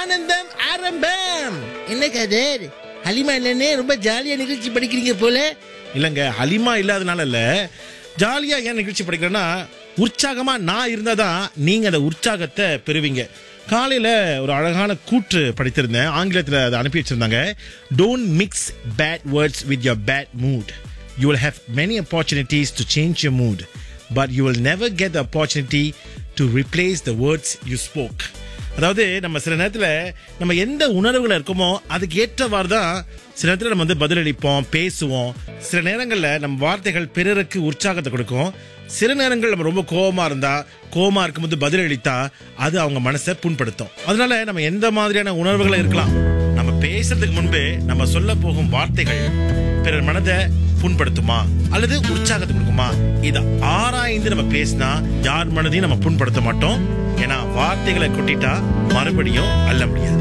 ஆனந்தம் ஆரம்பம் என்ன கதர் ஹலிமா என்னன்னு ரொம்ப ஜாலியா நிகழ்ச்சி படிக்கிறீங்க போல இல்லைங்க ஹலிமா இல்லாதனால இல்ல ஜாலியா ஏன் நிகழ்ச்சி படிக்கிறேன்னா உற்சாகமா நான் இருந்தா தான் நீங்க அந்த உற்சாகத்தை பெறுவீங்க காலையில ஒரு அழகான கூற்று படித்திருந்தேன் ஆங்கிலத்தில் அதை அனுப்பி வச்சிருந்தாங்க don't mix bad words with your bad mood you will have many opportunities to change your mood but you will never get the opportunity to replace the words you spoke அதாவது நம்ம சில நேரத்தில் நம்ம எந்த உணர்வுல இருக்கோமோ அதுக்கு ஏற்றவாறு தான் சில நேரத்தில் நம்ம வந்து பதிலளிப்போம் பேசுவோம் சில நேரங்களில் நம்ம வார்த்தைகள் பிறருக்கு உற்சாகத்தை கொடுக்கும் சில நேரங்கள் நம்ம ரொம்ப கோவமா இருந்தா கோவமா இருக்கும்போது பதிலளித்தா அது அவங்க மனசை புண்படுத்தும் அதனால நம்ம எந்த மாதிரியான உணர்வுகளை இருக்கலாம் நம்ம பேசுறதுக்கு முன்பே நம்ம சொல்ல போகும் வார்த்தைகள் பிறர் மனதை புண்படுத்துமா அல்லது உற்சாகத்தை கொடுக்குமா இத ஆராய்ந்து நம்ம பேசினா யார் மனதையும் நம்ம புண்படுத்த மாட்டோம் ஏன்னா வார்த்தைகளை கொட்டிட்டா மறுபடியும் அள்ள முடியாது